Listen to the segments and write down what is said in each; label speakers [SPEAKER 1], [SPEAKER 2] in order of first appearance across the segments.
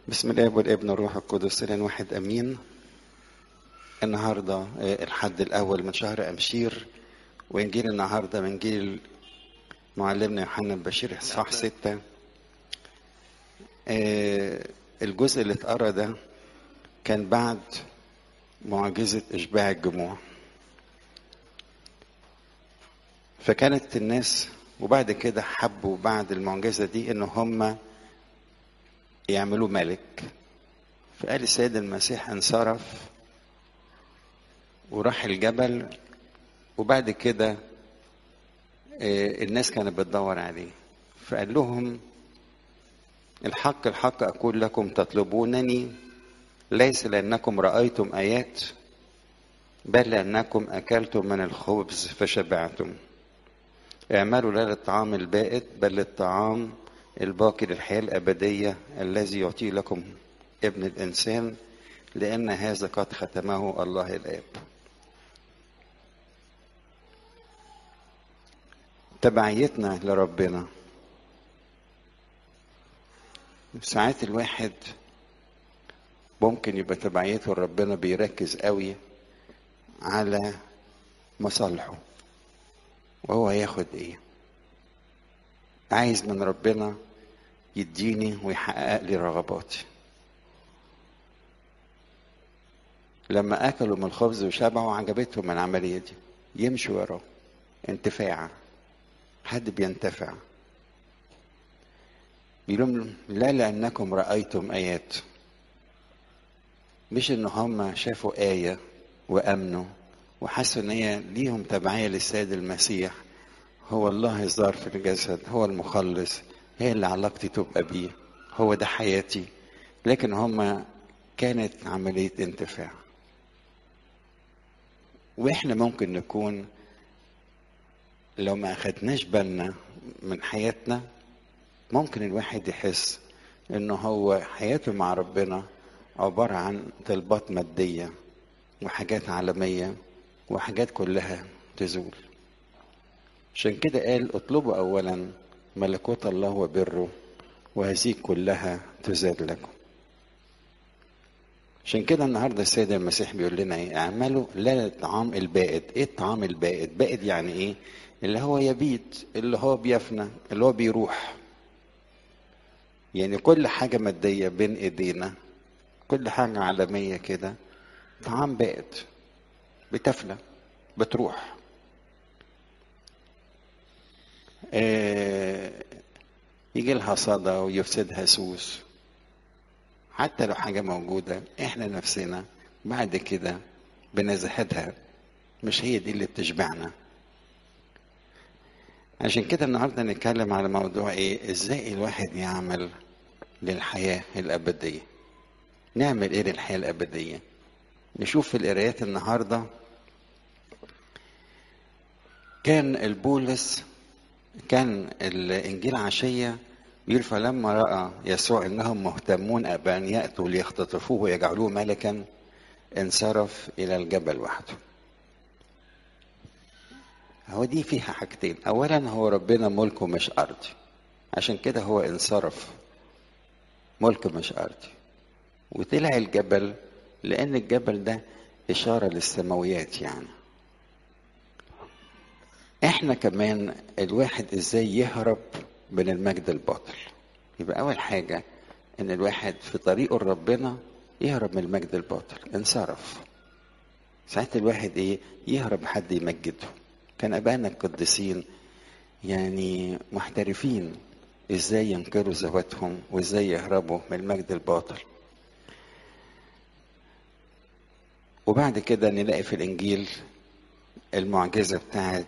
[SPEAKER 1] بسم الله والابن والروح القدس الان واحد امين النهارده آه، الحد الاول من شهر امشير وانجيل النهارده من انجيل معلمنا يوحنا البشير اصحاح ستة آه، الجزء اللي اتقرا ده كان بعد معجزة إشباع الجموع فكانت الناس وبعد كده حبوا بعد المعجزة دي إن هم يعملوا ملك فقال السيد المسيح انصرف وراح الجبل وبعد كده آه، الناس كانت بتدور عليه فقال لهم الحق الحق أقول لكم تطلبونني ليس لأنكم رأيتم آيات بل لأنكم أكلتم من الخبز فشبعتم اعملوا لا للطعام البائد بل للطعام الباقي للحياة الأبدية الذي يعطيه لكم ابن الإنسان لأن هذا قد ختمه الله الآب تبعيتنا لربنا ساعات الواحد ممكن يبقى تبعيته لربنا بيركز قوي على مصالحه وهو هياخد ايه عايز من ربنا يديني ويحقق لي رغباتي لما اكلوا من الخبز وشبعوا عجبتهم العمليه دي يمشوا وراه انتفاع حد بينتفع بيقولوا لا لانكم رايتم ايات مش ان هم شافوا ايه وامنوا وحسوا ان هي ليهم تبعيه للسيد المسيح هو الله الظاهر في الجسد هو المخلص هي اللي علاقتي تبقى بيه هو ده حياتي لكن هم كانت عمليه انتفاع واحنا ممكن نكون لو ما اخدناش بالنا من حياتنا ممكن الواحد يحس انه هو حياته مع ربنا عبارة عن طلبات مادية وحاجات عالمية وحاجات كلها تزول عشان كده قال اطلبوا اولا ملكوت الله وبره وهذه كلها تزاد لكم عشان كده النهارده السيد المسيح بيقول لنا ايه اعملوا لا الطعام البائد ايه الطعام البائد بائد يعني ايه اللي هو يبيد اللي هو بيفنى اللي هو بيروح يعني كل حاجة مادية بين ايدينا كل حاجة عالمية كده طعام بائد بتفنى بتروح آه يجي لها صدى ويفسدها سوس حتى لو حاجة موجودة احنا نفسنا بعد كده بنزهدها مش هي دي اللي بتشبعنا عشان كده النهارده نتكلم على موضوع ايه ازاي الواحد يعمل للحياة الأبدية نعمل ايه للحياة الأبدية نشوف في القرايات النهارده كان البولس كان الانجيل عشيه بيقول فلما راى يسوع انهم مهتمون بان ياتوا ليختطفوه ويجعلوه ملكا انصرف الى الجبل وحده هو دي فيها حاجتين اولا هو ربنا ملكه مش ارضي عشان كده هو انصرف ملك مش ارضي وطلع الجبل لان الجبل ده اشاره للسماويات يعني احنا كمان الواحد ازاي يهرب من المجد الباطل يبقى اول حاجه ان الواحد في طريقه لربنا يهرب من المجد الباطل انصرف ساعات الواحد ايه يهرب حد يمجده كان ابائنا القديسين يعني محترفين ازاي ينكروا ذواتهم وازاي يهربوا من المجد الباطل وبعد كده نلاقي في الانجيل المعجزه بتاعت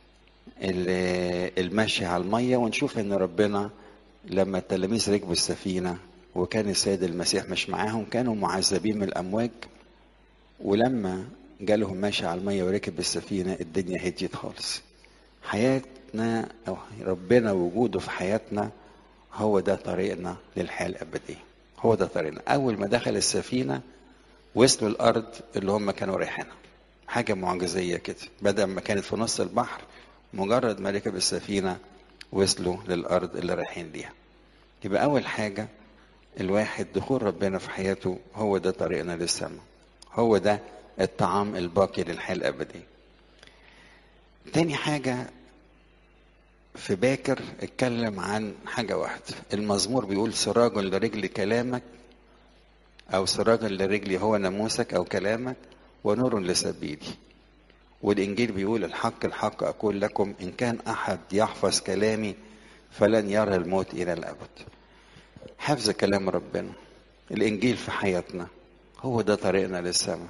[SPEAKER 1] المشي على الميه ونشوف ان ربنا لما التلاميذ ركبوا السفينه وكان السيد المسيح مش معاهم كانوا معذبين من الامواج ولما جالهم ماشي على الميه وركب السفينه الدنيا هديت خالص حياتنا او ربنا وجوده في حياتنا هو ده طريقنا للحياه الابديه هو ده طريقنا اول ما دخل السفينه وصلوا الارض اللي هم كانوا رايحينها حاجه معجزيه كده بدل ما كانت في نص البحر مجرد ما ركب السفينه وصلوا للارض اللي رايحين ليها يبقى اول حاجه الواحد دخول ربنا في حياته هو ده طريقنا للسماء هو ده الطعام الباقي للحياة الأبدية تاني حاجة في باكر اتكلم عن حاجة واحدة المزمور بيقول سراج لرجل كلامك أو سراج لرجلي هو ناموسك أو كلامك ونور لسبيلي والإنجيل بيقول الحق الحق أقول لكم إن كان أحد يحفظ كلامي فلن يرى الموت إلى الأبد حفظ كلام ربنا الإنجيل في حياتنا هو ده طريقنا للسماء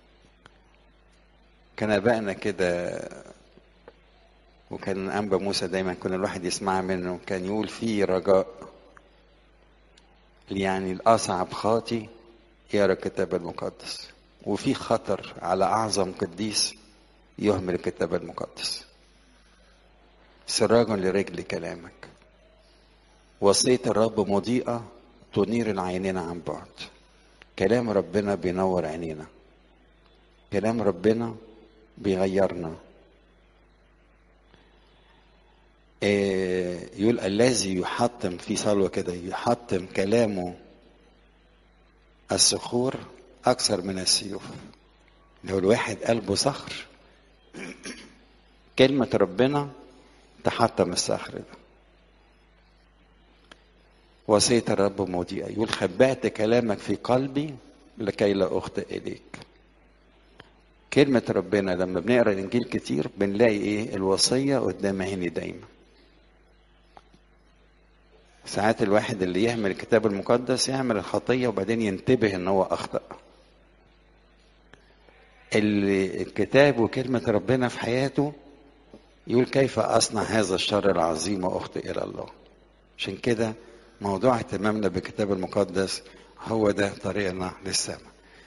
[SPEAKER 1] كان أبائنا كده وكان أنبا موسى دايما كنا الواحد يسمع منه كان يقول في رجاء يعني الأصعب خاطي يقرا الكتاب المقدس وفي خطر على أعظم قديس يهمل الكتاب المقدس سراج لرجل كلامك وصية الرب مضيئة تنير العينين عن بعد كلام ربنا بينور عينينا كلام ربنا بيغيرنا إيه يقول الذي يحطم في صلوة كده يحطم كلامه الصخور أكثر من السيوف لو الواحد قلبه صخر كلمة ربنا تحطم الصخر ده وصية الرب مضيئة يقول خبأت كلامك في قلبي لكي لا أخطئ إليك كلمة ربنا لما بنقرا الإنجيل كتير بنلاقي إيه الوصية قدام عيني دايما ساعات الواحد اللي يهمل الكتاب المقدس يعمل الخطية وبعدين ينتبه إن هو أخطأ اللي الكتاب وكلمة ربنا في حياته يقول كيف أصنع هذا الشر العظيم وأخطئ إلى الله عشان كده موضوع اهتمامنا بالكتاب المقدس هو ده طريقنا للسماء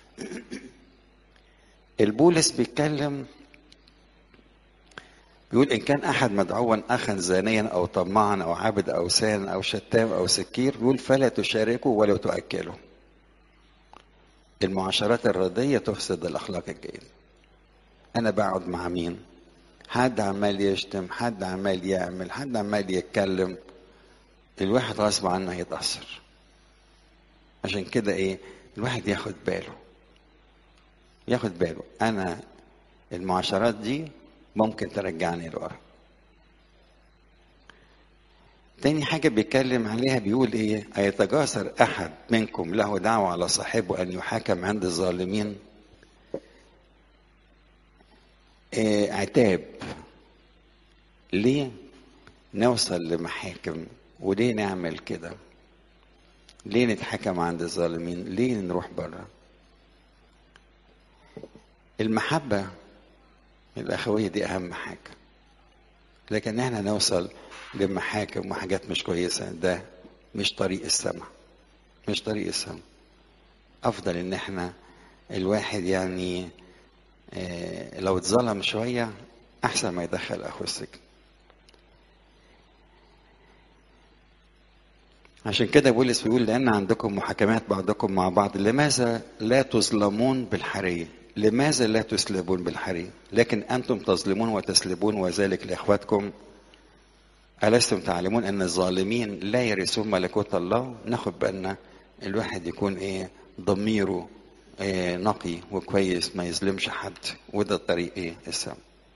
[SPEAKER 1] البولس بيتكلم بيقول إن كان أحد مدعوا أخا زانيا أو طماعا أو عابد أوثان أو شتام أو سكير بيقول فلا تشاركه ولا تؤكله المعاشرات الردية تفسد الأخلاق الجيدة أنا بقعد مع مين حد عمال يشتم حد عمال يعمل حد عمال يتكلم الواحد غصب عنه هيتأثر عشان كده ايه الواحد ياخد باله ياخد باله انا المعاشرات دي ممكن ترجعني لورا تاني حاجة بيتكلم عليها بيقول ايه أيتجاسر أحد منكم له دعوة على صاحبه أن يحاكم عند الظالمين إيه عتاب ليه نوصل لمحاكم وليه نعمل كده ليه نتحكم عند الظالمين ليه نروح بره المحبة الأخوية دي أهم حاجة لكن احنا نوصل لمحاكم وحاجات مش كويسة ده مش طريق السماء مش طريق السماء أفضل إن احنا الواحد يعني اه لو اتظلم شوية أحسن ما يدخل أخوه السجن عشان كده بولس بيقول لأن عندكم محاكمات بعضكم مع بعض لماذا لا تظلمون بالحرية لماذا لا تسلبون بالحرية لكن أنتم تظلمون وتسلبون وذلك لإخواتكم ألستم تعلمون أن الظالمين لا يرثون ملكوت الله ناخد بالنا الواحد يكون إيه ضميره إيه نقي وكويس ما يظلمش حد وده طريق إيه السم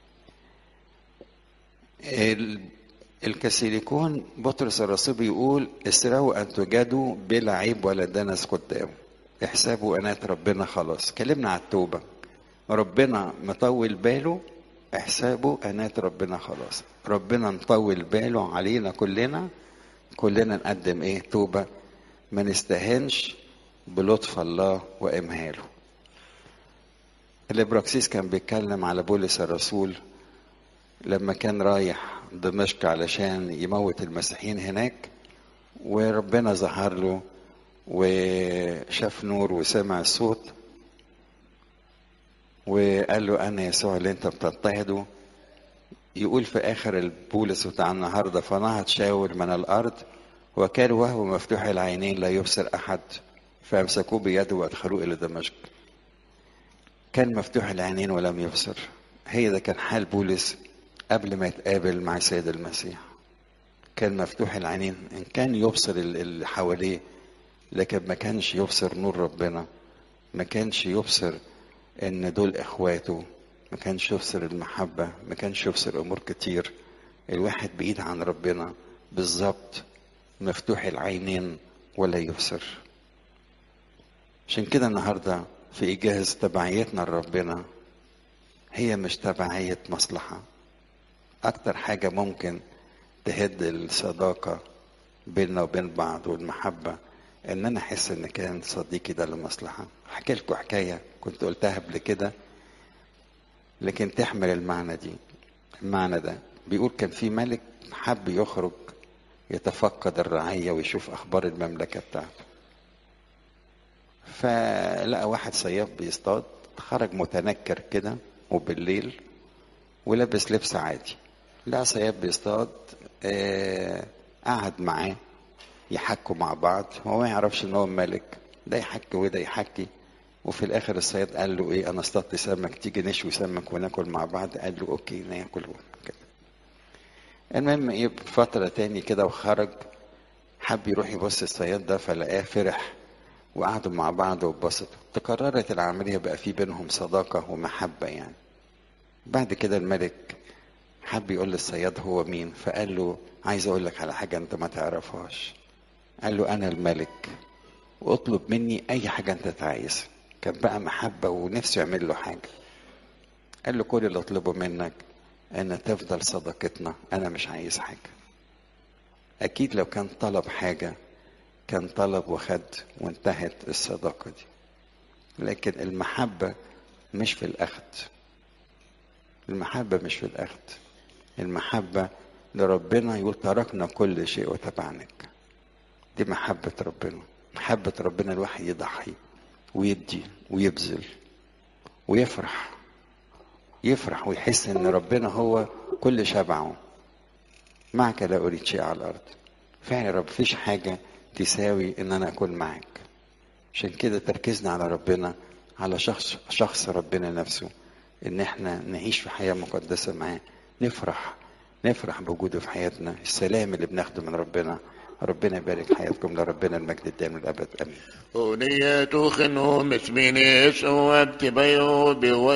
[SPEAKER 1] الكاثوليكون بطرس الرسول بيقول اسرعوا ان تجادوا بلا عيب ولا دنس قدامه احسبوا انات ربنا خلاص كلمنا على التوبه ربنا مطول باله احسبوا انات ربنا خلاص ربنا مطول باله علينا كلنا كلنا نقدم ايه توبه ما نستهنش بلطف الله وامهاله الابراكسيس كان بيتكلم على بولس الرسول لما كان رايح دمشق علشان يموت المسيحيين هناك وربنا ظهر له وشاف نور وسمع الصوت وقال له انا يسوع اللي انت بتضطهده يقول في اخر البولس بتاع النهارده فنهض شاول من الارض وكان وهو مفتوح العينين لا يبصر احد فامسكوه بيده وادخلوه الى دمشق كان مفتوح العينين ولم يبصر هي ده كان حال بولس قبل ما يتقابل مع سيد المسيح كان مفتوح العينين ان كان يبصر اللي حواليه لكن ما كانش يبصر نور ربنا ما كانش يبصر ان دول اخواته ما كانش يبصر المحبة ما كانش يبصر امور كتير الواحد بعيد عن ربنا بالظبط مفتوح العينين ولا يبصر عشان كده النهاردة في إيجاز تبعيتنا لربنا هي مش تبعية مصلحة أكتر حاجة ممكن تهد الصداقة بيننا وبين بعض والمحبة إن أنا أحس إن كان صديقي ده لمصلحة أحكي لكم حكاية كنت قلتها قبل كده لكن تحمل المعنى دي المعنى ده بيقول كان في ملك حب يخرج يتفقد الرعية ويشوف أخبار المملكة بتاعته فلقى واحد صياد بيصطاد خرج متنكر كده وبالليل ولابس لبس عادي لقى صياد بيصطاد آه قعد معاه يحكوا مع بعض هو ما يعرفش ان هو الملك ده يحكي وده يحكي وفي الاخر الصياد قال له ايه انا اصطدت سمك تيجي نشوي سمك وناكل مع بعض قال له اوكي ناكل كده المهم ايه فتره تاني كده وخرج حب يروح يبص الصياد ده فلقاه فرح وقعدوا مع بعض واتبسطوا تكررت العمليه بقى في بينهم صداقه ومحبه يعني بعد كده الملك حب يقول للصياد هو مين فقال له عايز اقول لك على حاجه انت ما تعرفهاش قال له انا الملك واطلب مني اي حاجه انت عايزها كان بقى محبه ونفسه يعمل له حاجه قال له كل اللي اطلبه منك ان تفضل صداقتنا انا مش عايز حاجه اكيد لو كان طلب حاجه كان طلب وخد وانتهت الصداقه دي لكن المحبه مش في الاخذ المحبه مش في الاخذ المحبه لربنا يقول تركنا كل شيء وتبعناك دي محبه ربنا محبه ربنا الواحد يضحي ويدي ويبذل ويفرح يفرح ويحس ان ربنا هو كل شبعه معك لا اريد شيء على الارض فعلا رب فيش حاجه تساوي ان انا اكون معك عشان كده تركيزنا على ربنا على شخص شخص ربنا نفسه ان احنا نعيش في حياه مقدسه معاه نفرح نفرح بوجوده في حياتنا السلام اللي بناخده من ربنا ربنا يبارك حياتكم لربنا المجد الدائم للابد امين
[SPEAKER 2] ونية خنو مسمينيس وابتبيو بوي